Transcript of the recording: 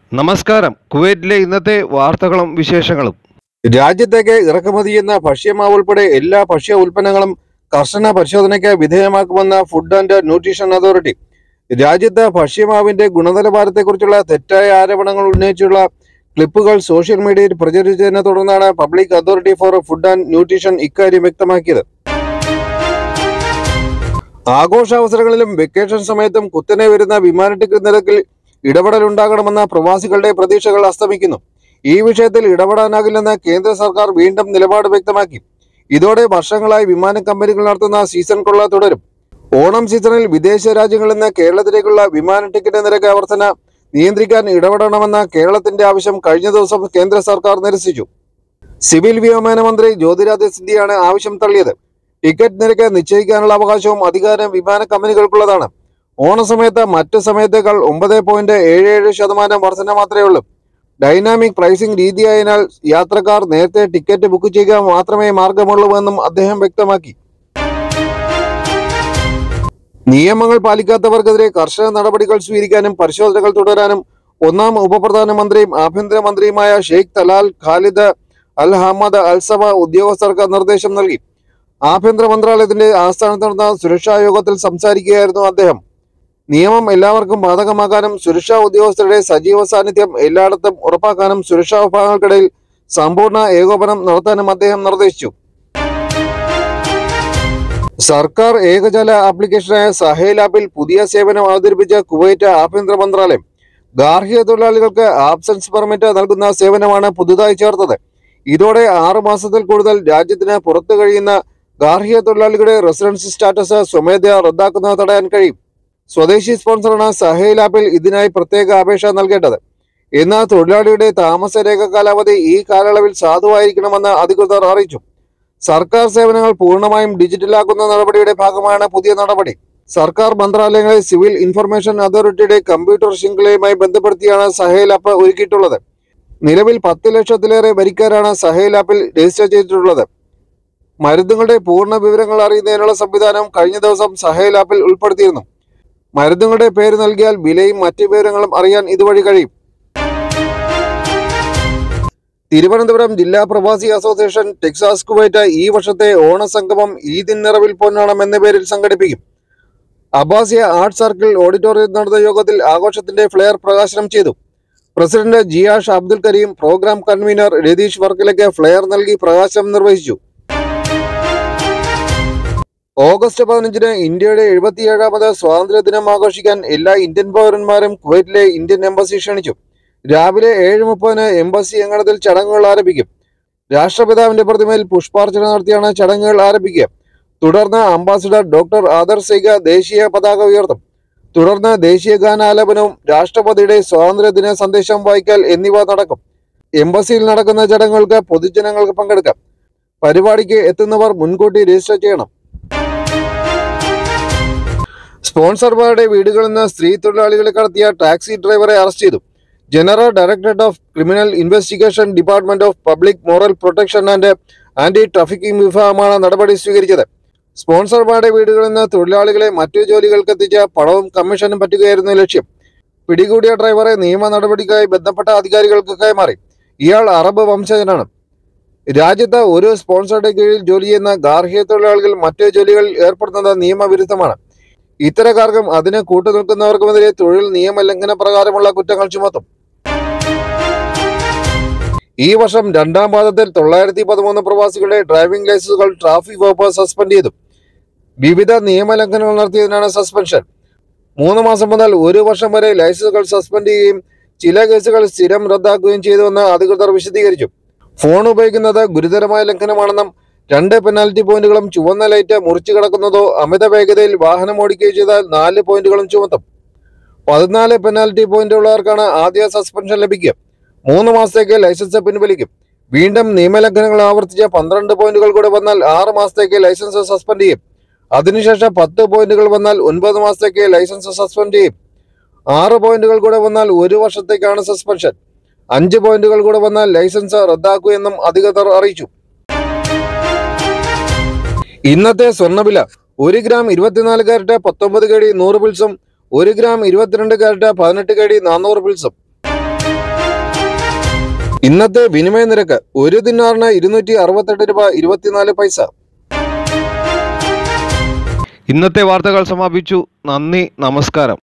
നമസ്കാരം കുവൈറ്റിലെ ഇന്നത്തെ വാർത്തകളും വിശേഷങ്ങളും രാജ്യത്തേക്ക് ഇറക്കുമതി ചെയ്യുന്ന ഭക്ഷ്യമാവ് ഉൾപ്പെടെ എല്ലാ ഭക്ഷ്യ ഉൽപ്പന്നങ്ങളും കർശന പരിശോധനയ്ക്ക് വിധേയമാക്കുമെന്ന ഫുഡ് ആൻഡ് ന്യൂട്രീഷൻ അതോറിറ്റി രാജ്യത്ത് ഭക്ഷ്യമാവിന്റെ ഗുണനിലവാരത്തെക്കുറിച്ചുള്ള തെറ്റായ ആരോപണങ്ങൾ ഉന്നയിച്ചുള്ള ക്ലിപ്പുകൾ സോഷ്യൽ മീഡിയയിൽ പ്രചരിച്ചതിനെ തുടർന്നാണ് public authority for food and nutrition ഇക്കാര്യം വ്യക്തമാക്കിയത് ആഘോഷാവസരങ്ങളിലും വെക്കേഷൻ സമയത്തും കുത്തനെ വരുന്ന വിമാന ടിക്കറ്റ് നിരക്കിൽ ഇടപെടലുണ്ടാകണമെന്ന പ്രവാസികളുടെ പ്രതീക്ഷകൾ അസ്തമിക്കുന്നു ഈ വിഷയത്തിൽ ഇടപെടാനാകില്ലെന്ന് കേന്ദ്ര സർക്കാർ വീണ്ടും നിലപാട് വ്യക്തമാക്കി ഇതോടെ വർഷങ്ങളായി വിമാന കമ്പനികൾ നടത്തുന്ന സീസൺ കൊള്ള തുടരും ഓണം സീസണിൽ വിദേശ രാജ്യങ്ങളിൽ നിന്ന് കേരളത്തിലേക്കുള്ള വിമാന ടിക്കറ്റ് നിരക്ക് വർധന നിയന്ത്രിക്കാൻ ഇടപെടണമെന്ന കേരളത്തിന്റെ ആവശ്യം കഴിഞ്ഞ ദിവസം കേന്ദ്ര സർക്കാർ നിരസിച്ചു സിവിൽ വ്യോമയാന മന്ത്രി ജ്യോതിരാദിത്യ സിന്ധ്യയാണ് ആവശ്യം തള്ളിയത് ടിക്കറ്റ് നിരക്ക് നിശ്ചയിക്കാനുള്ള അവകാശവും അധികാരം വിമാന കമ്പനികൾക്കുള്ളതാണ് ഓണസമയത്ത് മറ്റ് സമയത്തേക്കാൾ ഒമ്പത് പോയിന്റ് ഏഴ് ഏഴ് ശതമാനം വർധന മാത്രമേ ഉള്ളൂ ഡൈനാമിക് പ്രൈസിംഗ് രീതിയായതിനാൽ യാത്രക്കാർ നേരത്തെ ടിക്കറ്റ് ബുക്ക് ചെയ്യുക മാത്രമേ മാർഗമുള്ളൂവെന്നും അദ്ദേഹം വ്യക്തമാക്കി നിയമങ്ങൾ പാലിക്കാത്തവർക്കെതിരെ കർശന നടപടികൾ സ്വീകരിക്കാനും പരിശോധനകൾ തുടരാനും ഒന്നാം ഉപപ്രധാനമന്ത്രിയും ആഭ്യന്തരമന്ത്രിയുമായ Sheikh Talal Khalid Al Hammad Al Sabah ഉദ്യോഗസ്ഥർക്ക് നിർദ്ദേശം നൽകി ആഭ്യന്തര മന്ത്രാലയത്തിന്റെ ആസ്ഥാനത്ത് നടന്ന സുരക്ഷാ യോഗത്തിൽ സംസാരിക്കുകയായിരുന്നു അദ്ദേഹം നിയമം എല്ലാവർക്കും ബാധകമാക്കാനും സുരക്ഷാ ഉദ്യോഗസ്ഥരുടെ സജീവ സാന്നിധ്യം എല്ലായിടത്തും ഉറപ്പാക്കാനും സുരക്ഷാ വിഭാഗങ്ങൾക്കിടയിൽ സമ്പൂർണ്ണ ഏകോപനം നടത്താനും അദ്ദേഹം നിർദ്ദേശിച്ചു സർക്കാർ ഏകജാല ആപ്ലിക്കേഷനായ സഹേൽ ആപ്പിൽ പുതിയ സേവനം അവതരിപ്പിച്ച കുവൈറ്റ് ആഭ്യന്തര മന്ത്രാലയം ഗാർഹിക തൊഴിലാളികൾക്ക് ആബ്സെൻസ് പെർമിറ്റ് നൽകുന്ന സേവനമാണ് പുതുതായി ചേർത്തത് ഇതോടെ ആറു മാസത്തിൽ കൂടുതൽ രാജ്യത്തിന് പുറത്തു കഴിയുന്ന ഗാർഹിക തൊഴിലാളികളുടെ റെസിഡൻസ് സ്റ്റാറ്റസ് സ്വമേധയാ റദ്ദാക്കുന്നത് തടയാൻ കഴിയും സ്വദേശി സ്പോൺസറാണ് സഹേൽ ആപ്പിൽ ഇതിനായി പ്രത്യേക അപേക്ഷ നൽകേണ്ടത് എന്നാൽ തൊഴിലാളിയുടെ താമസരേഖ കാലാവധി ഈ കാലയളവിൽ സാധുവായിരിക്കണമെന്ന് അധികൃതർ അറിയിച്ചു സർക്കാർ സേവനങ്ങൾ പൂർണ്ണമായും ഡിജിറ്റലാക്കുന്ന നടപടിയുടെ ഭാഗമാണ് പുതിയ നടപടി സർക്കാർ മന്ത്രാലയങ്ങളെ സിവിൽ ഇൻഫർമേഷൻ അതോറിറ്റിയുടെ കമ്പ്യൂട്ടർ ശൃംഖലയുമായി ബന്ധപ്പെടുത്തിയാണ് സഹേൽ ആപ്പ് ഒരുക്കിയിട്ടുള്ളത് നിലവിൽ പത്ത് ലക്ഷത്തിലേറെ വരിക്കാരാണ് സഹേൽ ആപ്പിൽ രജിസ്റ്റർ ചെയ്തിട്ടുള്ളത് മരുന്നുകളുടെ പൂർണ്ണ വിവരങ്ങൾ അറിയുന്നതിനുള്ള സംവിധാനം കഴിഞ്ഞ ദിവസം സഹേൽ ആപ്പിൽ ഉൾപ്പെടുത്തിയിരുന്നു മരുന്നുകളുടെ പേര് നൽകിയാൽ വിലയും മറ്റ് വിവരങ്ങളും അറിയാൻ ഇതുവഴി കഴിയും തിരുവനന്തപുരം ജില്ലാ പ്രവാസി അസോസിയേഷൻ ടെക്സാസ് കുവൈറ്റ് ഈ വർഷത്തെ ഓണസംഗമം ഈദിൻ നിറവിൽ പൊന്നോണം എന്ന പേരിൽ സംഘടിപ്പിക്കും അബ്ബാസിയ ആർട്ട് സർക്കിൾ ഓഡിറ്റോറിയത്തിൽ നടന്ന യോഗത്തിൽ ആഘോഷത്തിന്റെ ഫ്ലെയർ പ്രകാശനം ചെയ്തു president Jiyash Abdul Kareem program convener Ratheesh വർക്കിലേക്ക് ഫ്ലെയർ നൽകി പ്രകാശനം നിർവഹിച്ചു ഓഗസ്റ്റ് പതിനഞ്ചിന് ഇന്ത്യയുടെ എഴുപത്തിയേഴാമത് സ്വാതന്ത്ര്യ ദിനം ആഘോഷിക്കാൻ എല്ലാ ഇന്ത്യൻ പൗരന്മാരും കുവൈറ്റിലെ ഇന്ത്യൻ എംബസി ക്ഷണിച്ചു രാവിലെ ഏഴ് മുപ്പതിന് എംബസി അങ്കണത്തിൽ ചടങ്ങുകൾ ആരംഭിക്കും രാഷ്ട്രപിതാവിന്റെ പ്രതിമയിൽ പുഷ്പാർച്ചന നടത്തിയാണ് ചടങ്ങുകൾ ആരംഭിക്കുക തുടർന്ന് അംബാസിഡർ ഡോക്ടർ ആദർ സൈഗ ദേശീയ പതാക ഉയർത്തും തുടർന്ന് ദേശീയ ഗാനാലാപനവും രാഷ്ട്രപതിയുടെ സ്വാതന്ത്ര്യദിന സന്ദേശം വായിക്കൽ എന്നിവ നടക്കും എംബസിയിൽ നടക്കുന്ന ചടങ്ങുകൾക്ക് പൊതുജനങ്ങൾക്ക് പങ്കെടുക്കാം പരിപാടിക്ക് എത്തുന്നവർ മുൻകൂട്ടി രജിസ്റ്റർ ചെയ്യണം സ്പോൺസർമാരുടെ വീടുകളിൽ നിന്ന് സ്ത്രീ തൊഴിലാളികളെ കടത്തിയ ടാക്സി ഡ്രൈവറെ അറസ്റ്റ് ചെയ്തു general directorate of criminal investigation department of public moral protection and anti trafficking വിഭാഗമാണ് നടപടി സ്വീകരിച്ചത് സ്പോൺസർമാരുടെ വീടുകളിൽ നിന്ന് തൊഴിലാളികളെ മറ്റു ജോലികൾക്ക് എത്തിച്ച പണവും കമ്മീഷനും പറ്റുകയായിരുന്നു ലക്ഷ്യം പിടികൂടിയ ഡ്രൈവറെ നിയമ നടപടിക്കായി ബന്ധപ്പെട്ട അധികാരികൾക്ക് കൈമാറി ഇയാൾ അറബ് വംശജനാണ് രാജ്യത്ത് ഒരു സ്പോൺസറുടെ കീഴിൽ ജോലി ചെയ്യുന്ന ഗാർഹിക തൊഴിലാളികൾ മറ്റു ജോലികളിൽ ഏർപ്പെടുന്നത് നിയമവിരുദ്ധമാണ് ഇത്തരക്കാർക്കും അതിന് കൂട്ടുനിൽക്കുന്നവർക്കുമെതിരെ തൊഴിൽ നിയമലംഘന പ്രകാരമുള്ള കുറ്റങ്ങൾ ചുമത്തും ഈ വർഷം രണ്ടാം പാദത്തിൽ തൊള്ളായിരത്തി പതിമൂന്ന് പ്രവാസികളുടെ ഡ്രൈവിംഗ് ലൈസൻസുകൾ ട്രാഫിക് വകുപ്പ് സസ്പെൻഡ് ചെയ്തു വിവിധ നിയമലംഘനങ്ങൾ നടത്തിയതിനാണ് സസ്പെൻഷൻ മൂന്ന് മാസം മുതൽ ഒരു വർഷം വരെ ലൈസൻസുകൾ സസ്പെൻഡ് ചെയ്യുകയും ചില കേസുകൾ സ്ഥിരം റദ്ദാക്കുകയും ചെയ്തുവെന്ന് അധികൃതർ വിശദീകരിച്ചു ഫോൺ ഉപയോഗിക്കുന്നത് ഗുരുതരമായ ലംഘനമാണെന്നും രണ്ട് പെനാൽറ്റി പോയിന്റുകളും ചുവന്ന ലൈറ്റ് മുറിച്ചു കിടക്കുന്നതോ അമിത വേഗതയിൽ വാഹനം ഓടിക്കുകയോ ചെയ്താൽ നാല് പോയിന്റുകളും ചുമത്തും പതിനാല് പെനാൽറ്റി പോയിന്റ് ഉള്ളവർക്കാണ് ആദ്യ സസ്പെൻഷൻ ലഭിക്കുക മൂന്ന് മാസത്തേക്ക് ലൈസൻസ് പിൻവലിക്കും വീണ്ടും നിയമലംഘനങ്ങൾ ആവർത്തിച്ച പന്ത്രണ്ട് പോയിന്റുകൾ കൂടെ വന്നാൽ ആറ് മാസത്തേക്ക് ലൈസൻസ് സസ്പെൻഡ് ചെയ്യും അതിനുശേഷം പത്ത് പോയിന്റുകൾ വന്നാൽ ഒൻപത് മാസത്തേക്ക് ലൈസൻസ് സസ്പെൻഡ് ചെയ്യും ആറ് പോയിന്റുകൾ കൂടെ വന്നാൽ ഒരു വർഷത്തേക്കാണ് സസ്പെൻഷൻ അഞ്ച് പോയിന്റുകൾ കൂടെ വന്നാൽ ലൈസൻസ് റദ്ദാക്കുമെന്നും അധികൃതർ അറിയിച്ചു ഇന്നത്തെ സ്വർണ്ണവില ഒരു ഗ്രാം ഇരുപത്തിനാല് കാരറ്റ് പത്തൊമ്പത് കടി നൂറ് പിൽസും ഒരു ഗ്രാം ഇരുപത്തിരണ്ട് കാരറ്റ് പതിനെട്ട് കടി നാനൂറ് പിൽസും ഇന്നത്തെ വിനിമയ നിരക്ക് ഒരു ദിനാറിന് ഇരുന്നൂറ്റി അറുപത്തെട്ട് രൂപ ഇരുപത്തിനാല് പൈസ ഇന്നത്തെ വാർത്തകൾ സമാപിച്ചു നന്ദി നമസ്കാരം